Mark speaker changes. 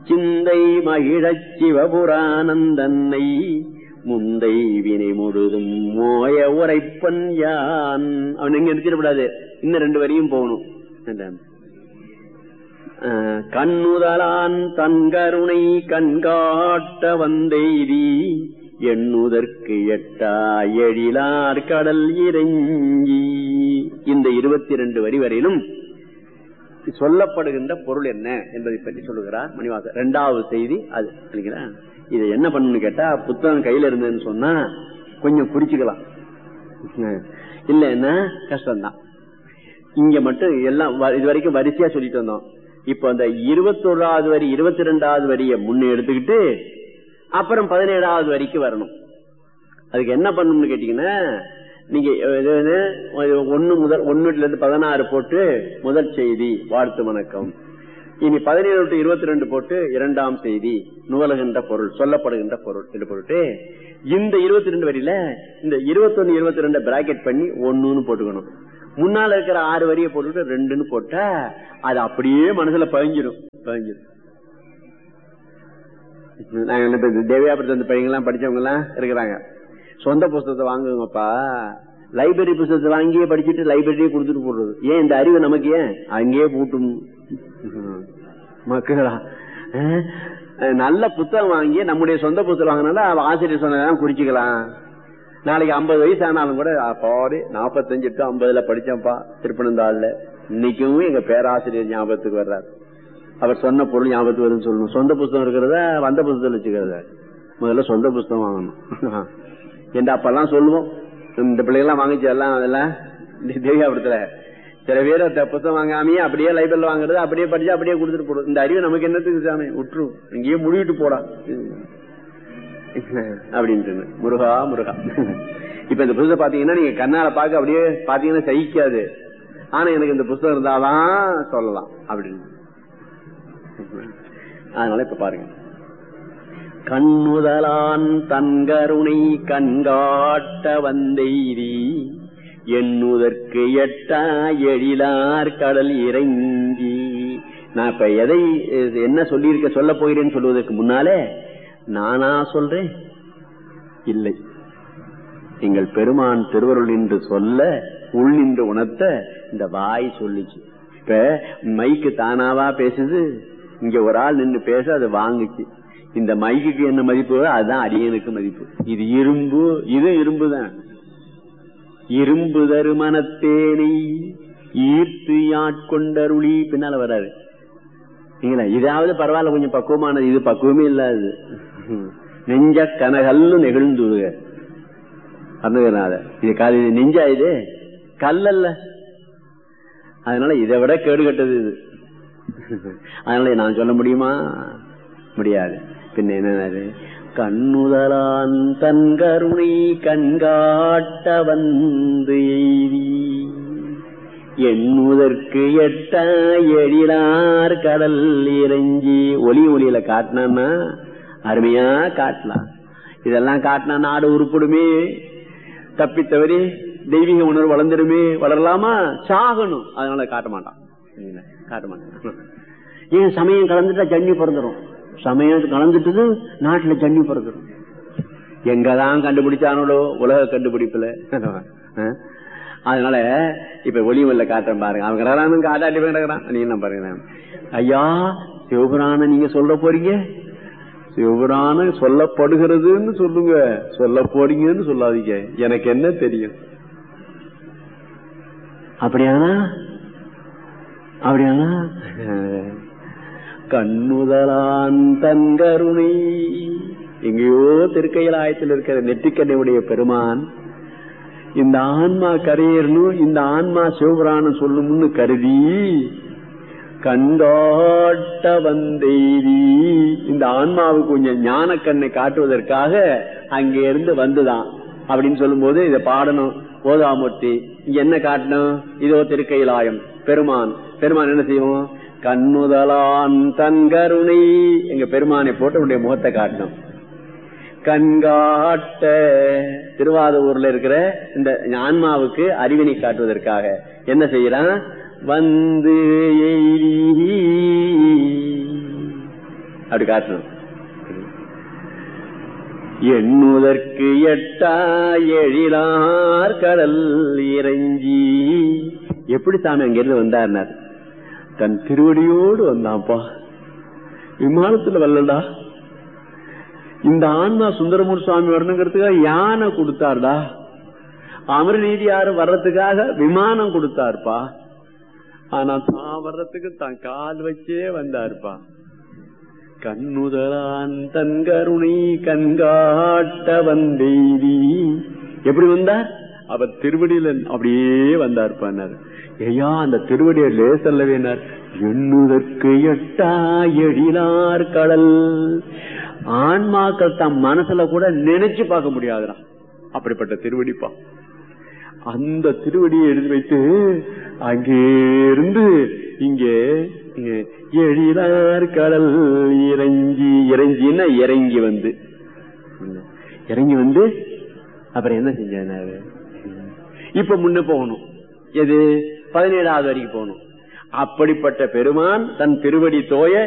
Speaker 1: சிந்தை மகிழச் சிவபுரானந்தன்னை முந்தை வினை முழுதும் மோய உரைப்பன் யான் அவன் எங்க நிறுத்திடக்கூடாது இன்னும் ரெண்டு வரையும் போகணும் என்றான். ஆஹ், கண்ணுதலான் தன்கருணை கண்காட்ட வந்தெய்தி எண்ணுதற்கு எட்டா எழிலார் கடல் இறங்கி இந்த இருபத்தி ரெண்டு வரி வரையிலும் சொல்லப்படுகின்ற பொருள் என்ன என்பதை பற்றி சொல்லுகிறார் மணிவாசர் இரண்டாவது செய்தி அது இல்லைங்களா இதை என்ன பண்ணணும்னு கேட்டா புத்தகம் கையில இருந்ததுன்னு சொன்னா கொஞ்சம் குறிச்சுக்கலாம் இல்லைன்னா கஷ்டம்தான் இங்க மட்டும் எல்லாம் வ- இது வரைக்கும் வரிசையா சொல்லிட்டு வந்தோம் இப்ப அந்த இருபத்தோராவது வரி இருபத்தி ரெண்டாவது வரியை முன்னே எடுத்துக்கிட்டு அப்புறம் பதினேழாவது வரிக்கு வரணும் அதுக்கு என்ன பண்ணணும்னு கேட்டீங்கன்னா நீங்க இது வந்து ஒன்னு முதல் ஒன்னுல இருந்து பதினாறு போட்டு முதல் செய்தி வாழ்த்து வணக்கம் இனி பதினேழு டு இருபத்தி ரெண்டு போட்டு இரண்டாம் செய்தி நுவலுகின்ற பொருள் சொல்லப்படுகின்ற பொருள் என்று போட்டு இந்த இருபத்தி ரெண்டு வரியில இந்த இருபத்தொன்னு இருபத்தி ரெண்டு பிராக்கெட் பண்ணி ஒண்ணுன்னு போட்டுக்கணும் முன்னால இருக்கிற ஆறு வரியை போட்டுட்டு ரெண்டுன்னு போட்டா அது அப்படியே மனசுல பதிஞ்சிடும் பதிஞ்சிடும் நாங்க இப்ப இந்த தேவியாபுரத்து பையங்க எல்லாம் படிச்சவங்க எல்லாம் இருக்கிறாங்க சொந்த புஸ்தகத்தை வாங்குங்கப்பா லைப்ரரி புஸ்தகத்தை வாங்கியே படிச்சுட்டு லைப்ரரியே கொடுத்துட்டு போடுறது ஏன் இந்த அறிவு நமக்கு ஏன் அங்கேயே பூட்டும் மக்களா அஹ், நல்ல புத்தகம் வாங்கி நம்முடைய சொந்த புத்தகம் வாங்கினால அவ ஆசிரியர் சொன்னதான் குறிச்சுக்கலாம் நாளைக்கு ஐம்பது வயசு ஆனாலும் கூட பாரு நாற்பத்தஞ்சு டு ஐம்பதுல படிச்சேன்ப்பா திருப்பனந்தாள்ல இன்னைக்கும் எங்க பேராசிரியர் ஞாபகத்துக்கு வர்றாரு அவர் சொன்ன பொருள் ஞாபகத்துக்கு வருதுன்னு சொல்லணும் சொந்த புஸ்தகம் இருக்கிறத வந்த புத்தகத்தில் வச்சுக்கிறத முதல்ல சொந்த புஸ்தகம் வாங்கணும் என்ற அப்பெல்லாம் சொல்லுவோம் இந்த பிள்ளைகள்லாம் வாங்கிச்சு எல்லாம் அதெல்லாம் தேவியாபுரத்துல சில பேர் அந்த புத்தகம் வாங்காமையே அப்படியே லைப்ரரியில் வாங்குறது அப்படியே படிச்சு அப்படியே கொடுத்துட்டு போடும் இந்த அறிவு நமக்கு என்னத்துக்கு சாமி விட்டுரும் இங்கேயே முழுகிட்டு போடா அப்படின்ட்டு முருகா முருகா இப்ப இந்த புத்தகம் பாத்தீங்கன்னா நீங்க கண்ணால பார்க்க அப்படியே பாத்தீங்கன்னா சகிக்காது ஆனா எனக்கு இந்த புத்தகம் இருந்தாதான் சொல்லலாம் அப்படின்னு அதனால இப்ப பாருங்க கண்ணுதலான் தன்கருணை கண்காட்ட வந்தெய்தி எண்ணுதற்கு எட்டா எழிலார் கடல் இறங்கி நான் இப்ப எதை என்ன சொல்லியிருக்க சொல்ல போகிறேன்னு சொல்லுவதற்கு முன்னாலே நானா சொல்றேன் இல்லை எங்கள் பெருமான் திருவருள் என்று சொல்ல உள் நின்று உணர்த்த இந்த வாய் சொல்லிச்சு இப்ப மைக்கு தானாவா பேசுது இங்க ஒரு ஆள் நின்று பேச அது வாங்குச்சு இந்த மைக்குக்கு என்ன மதிப்பு அதுதான் அடியனுக்கு மதிப்பு இது இரும்பு இது இரும்பு தான் இரும்பு தருமனத்தேனை ஈர்த்து ஆட்கொண்டருளி பின்னால வராரு நீங்களா இதாவது பரவாயில்ல கொஞ்சம் பக்குவமானது இது பக்குவமே இல்லாது நெஞ்ச கனகல்லு நெகிழ்ந்துடுக அருணகிரிநாத இது கால இது நெஞ்சா இது கல்லல்ல அதனால இதை விட கேடு கட்டது இது அதனால நான் சொல்ல முடியுமா முடியாது பின்ன என்ன கண்ணுதலான் தன் கருணை கண்காட்ட வந்து எய்தி எண்ணுதற்கு எட்ட எழிலார் கடல் இறங்கி ஒலி ஒலியில காட்டினான்னா அருமையா காட்டலாம் இதெல்லாம் காட்டினா நாடு உருப்படுமே தப்பி தவறி தெய்வீக உணர்வு வளர்ந்துடுமே வளரலாமா சாகணும் அதனால காட்ட மாட்டான் இல்ல, காட்ட மாட்டான் ஏன் சமயம் கலந்துட்டா ஜன்னி பிறந்துரும் சமயம் கலந்துட்டது நாட்டுல ஜன்னி பிறந்துரும் எங்கதான் கண்டுபிடிச்சானோ உலக கண்டுபிடிப்புல அஹ்? அதனால இப்ப ஒளிவல்ல காட்டுறேன் பாருங்க அவங்க கிடக்கிறான் காட்டாட்டி போய் கிடக்குறான் நீங்க என்ன பாருங்க ஐயா சிவபுராண நீங்க சொல்ல போறீங்க சிவபுராண சொல்லப்படுகிறதுன்னு சொல்லுங்க சொல்ல போறீங்கன்னு சொல்லாதீங்க எனக்கு என்ன தெரியும் அப்படியானா அப்படியானா கண்ணுதலான் தன் கருணை எங்கேயோ திருக்கையில் ஆயத்தில் இருக்கிற நெற்றிக்கண்ணையுடைய பெருமான் இந்த ஆன்மா கரையேறணும் இந்த ஆன்மா சிவபுராணம் சொல்லணும்னு கருதி கண்காட்ட வந்தெய்தி இந்த ஆன்மாவுக்கு கொஞ்சம் ஞான கண்ணை காட்டுவதற்காக அங்கே இருந்து வந்துதான் அப்படின்னு சொல்லும்போது இதை பாடணும் ஓதாமூர்த்தி இங்க என்ன காட்டணும் இதோ திருக்கையிலாயம் பெருமான் பெருமான் என்ன செய்வோம் கண்ணுதலான் தன் கருணை எங்க பெருமானை போட்டு உடைய முகத்தை காட்டணும் கண்காட்ட திருவாதூர்ல இருக்கிற இந்த ஆன்மாவுக்கு அறிவினை காட்டுவதற்காக என்ன செய்யறான் வந்து எய்தி அப்படி காட்டணும் எண்ணுதற்கு எட்டா எழிலார் கடல் இறங்கி எப்படி சாமி அங்கிருந்து வந்தார்னார் தன் திருவடியோடு வந்தான்ப்பா விமானத்துல வரலடா இந்த ஆன்மா சுந்தரமூர் சுவாமி வரணுங்கிறதுக்காக யானை கொடுத்தார்டா அமரநீதி யாரும் வர்றதுக்காக விமானம் கொடுத்தாருப்பா ஆனா தான் வர்றதுக்கு தான் கால் வச்சே வந்தாருப்பா கண்ணுதலான் தன் கருணை கண்காட்ட வந்தெய்தி எப்படி வந்தார் அவர் திருவடியில அப்படியே வந்தார்ப்பார் ஐயா அந்த திருவடியை லேசல்லவேனார் எண்ணுதற்கு எட்டா எழிலார் கடல் ஆன்மாக்கள் தம் மனசுல கூட நினைச்சு பார்க்க முடியாதுடா அப்படிப்பட்ட திருவடிப்பா அந்த திருவடியை எழுதி வைத்து அங்கே இருந்து இங்கே எழிலார் கடல் இறங்கி இறங்கின்னா இறங்கி வந்து இறங்கி வந்து அப்புறம் என்ன செஞ்சாரு இப்ப முன்ன போகணும் எது பதினேழாவது வரைக்கும் போகணும் அப்படிப்பட்ட பெருமான் தன் திருவடி தோய